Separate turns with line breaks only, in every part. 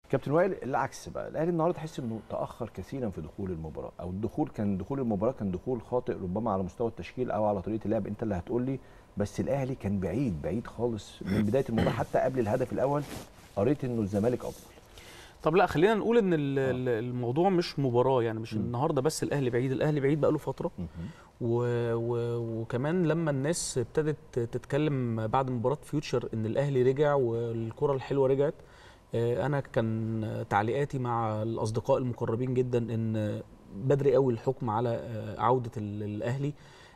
كابتن وائل العكس بقى الاهلي النهارده تحس انه تاخر كثيرا في دخول المباراه او الدخول كان دخول المباراه كان دخول خاطئ ربما على مستوى التشكيل او على طريقه اللعب انت اللي هتقول لي بس الاهلي كان بعيد بعيد خالص من بدايه المباراه حتى قبل الهدف الاول قريت انه الزمالك افضل
طب لا خلينا نقول ان ال- ال- الموضوع مش مباراه يعني مش النهارده بس الاهلي بعيد الاهلي بعيد بقاله فتره و... و... وكمان لما الناس ابتدت تتكلم بعد مباراه فيوتشر ان الاهلي رجع والكره الحلوه رجعت آه، انا كان تعليقاتي مع الاصدقاء المقربين جدا ان بدري قوي الحكم على آه، عوده ال- الاهلي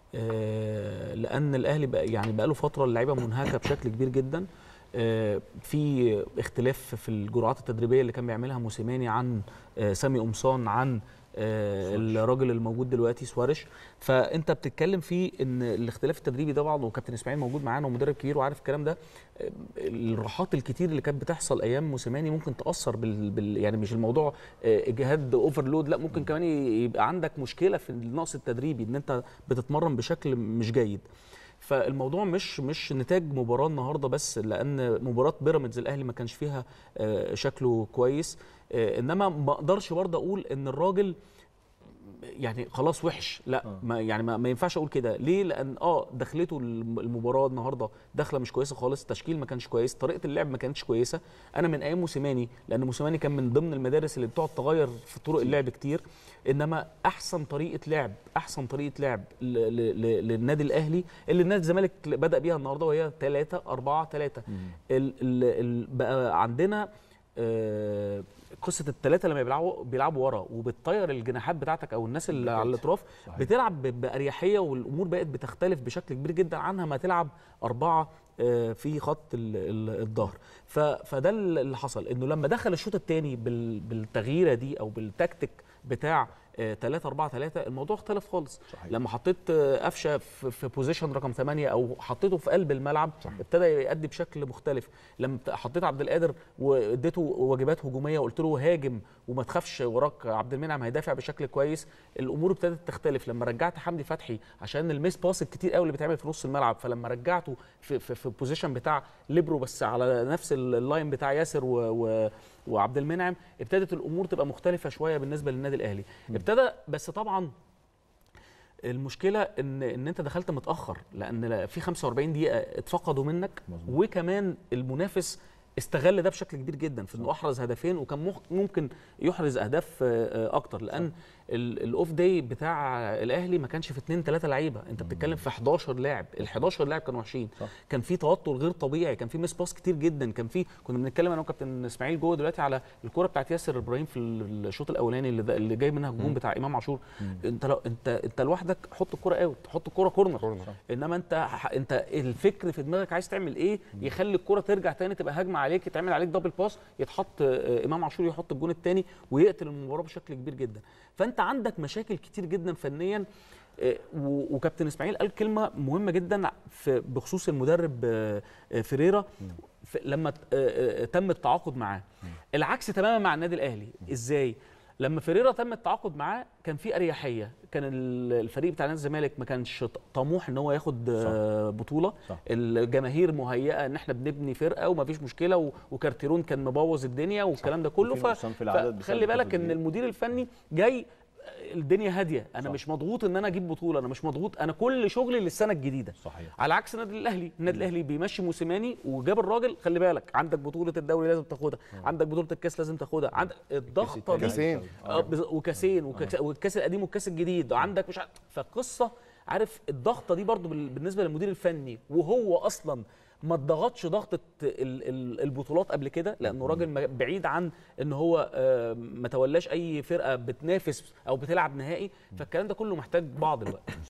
آه، لان الاهلي بقى يعني بقى له فتره اللعيبه منهكه بشكل كبير جدا آه، في اختلاف في الجرعات التدريبيه اللي كان بيعملها موسيماني عن آه، سامي قمصان عن آه، الراجل الموجود دلوقتي سوارش فانت بتتكلم في ان الاختلاف التدريبي طبعا وكابتن اسماعيل موجود معانا ومدرب كبير وعارف الكلام ده آه، الراحات الكتير اللي كانت بتحصل ايام موسيماني ممكن تاثر بال, بال يعني مش الموضوع آه، اجهاد اوفرلود لا ممكن كمان يبقى عندك مشكله في النقص التدريبي ان انت بتتمرن بشكل مش جيد فالموضوع مش مش نتاج مباراه النهارده بس لان مباراه بيراميدز الاهلي ما كانش فيها آه، شكله كويس آه، انما ما اقدرش برضه اقول ان الراجل يعني خلاص وحش لا ما يعني ما, ما ينفعش اقول كده ليه لان اه دخلته الم- المباراه النهارده دخله مش كويسه خالص التشكيل ما كانش كويس طريقه اللعب ما كانتش كويسه انا من ايام موسيماني لان موسيماني كان من ضمن المدارس اللي بتقعد تغير في طرق اللعب كتير انما احسن طريقه لعب احسن طريقه لعب ل- ل- ل- للنادي الاهلي اللي النادي الزمالك بدا بيها النهارده وهي 3 4 3 ال ال ال بقى عندنا آه، قصه الثلاثه لما بيلعبوا بيلعبوا ورا وبتطير الجناحات بتاعتك او الناس اللي على الاطراف
صحيح.
بتلعب ب- باريحيه والامور بقت بتختلف بشكل كبير جدا عنها ما تلعب اربعه آه، في خط ال- ال- الظهر ف- فده اللي حصل انه لما دخل الشوط الثاني بالتغييره دي او بالتكتيك بتاع 3 4 3 الموضوع اختلف خالص
صحيح.
لما حطيت آه، قفشه في, في بوزيشن رقم 8 او حطيته في قلب الملعب صحيح. ابتدى يأدي بشكل مختلف لما بت- حطيت عبد القادر واديته واجبات هجوميه وقلت له هاجم وما تخافش وراك عبد المنعم هيدافع بشكل كويس الامور ابتدت تختلف لما رجعت حمدي فتحي عشان الميس باس الكتير قوي اللي بيتعمل في نص الملعب فلما رجعته في في, في البوزيشن بتاع ليبرو بس على نفس ال- اللاين بتاع ياسر و, و وعبد المنعم ابتدت الامور تبقى مختلفه شويه بالنسبه للنادي الاهلي ابتدى بس طبعا المشكله ان ان انت دخلت متاخر لان في 45 دقيقه اتفقدوا منك
مظبوط.
وكمان المنافس استغل ده بشكل كبير جدا في انه احرز هدفين وكان مخ- ممكن يحرز اهداف آه، آه، اكتر لان ال- الاوف داي بتاع الاهلي ما كانش في 2 3 لعيبه انت بتتكلم في 11 لاعب ال 11 لاعب كانوا وحشين
صح.
كان في توتر غير طبيعي كان في مس باس كتير جدا كان في كنا بنتكلم انا وكابتن اسماعيل جوه دلوقتي على الكوره بتاعت ياسر ابراهيم في ال- الشوط الاولاني اللي, ده اللي جاي منها الجون بتاع امام عاشور انت لو انت انت لوحدك حط الكوره اوت حط الكوره كورنر
كورنر.
انما انت ح- انت الفكر في دماغك عايز تعمل ايه يخلي الكره ترجع تاني تبقى هجمه عليك يتعمل عليك دبل باس يتحط آه، امام عاشور يحط الجون الثاني ويقتل المباراه بشكل كبير جدا فانت عندك مشاكل كتير جدا فنيا آه، و- وكابتن اسماعيل قال كلمه مهمه جدا في بخصوص المدرب آه، آه، فيريرا ف- لما ت- آه، آه، تم التعاقد معاه العكس تماما مع النادي الاهلي ازاي لما فيريرا تم التعاقد معاه كان في اريحيه كان ال- الفريق بتاع نادي الزمالك ما كانش ط- طموح ان هو ياخد آه، بطوله
صح.
الجماهير مهيئه ان احنا بنبني فرقه ومفيش مشكله و- وكارتيرون كان مبوظ الدنيا والكلام ده كله
وفي نقصان في العدد بسبب
فخلي بالك
الفترة
ان
دي.
المدير الفني جاي الدنيا هاديه انا
صح.
مش مضغوط ان انا اجيب بطوله انا مش مضغوط انا كل شغلي للسنه الجديده
صحيح
على عكس النادي الاهلي النادي الاهلي بيمشي موسيماني وجاب الراجل خلي بالك عندك بطوله الدوري لازم تاخدها عندك بطوله الكاس لازم تاخدها عندك الضغطه دي
كاسين.
آه، بز- وكاسين وكاس- والكاس القديم والكاس الجديد وعندك مش عارف فالقصه عارف الضغطه دي برضو بال- بالنسبه للمدير الفني وهو اصلا ما اتضغطش ضغطه ال- ال- البطولات قبل كده لانه راجل ما- بعيد عن ان هو آه، ما تولاش اي فرقه بتنافس او بتلعب نهائي فالكلام ده كله محتاج بعض الوقت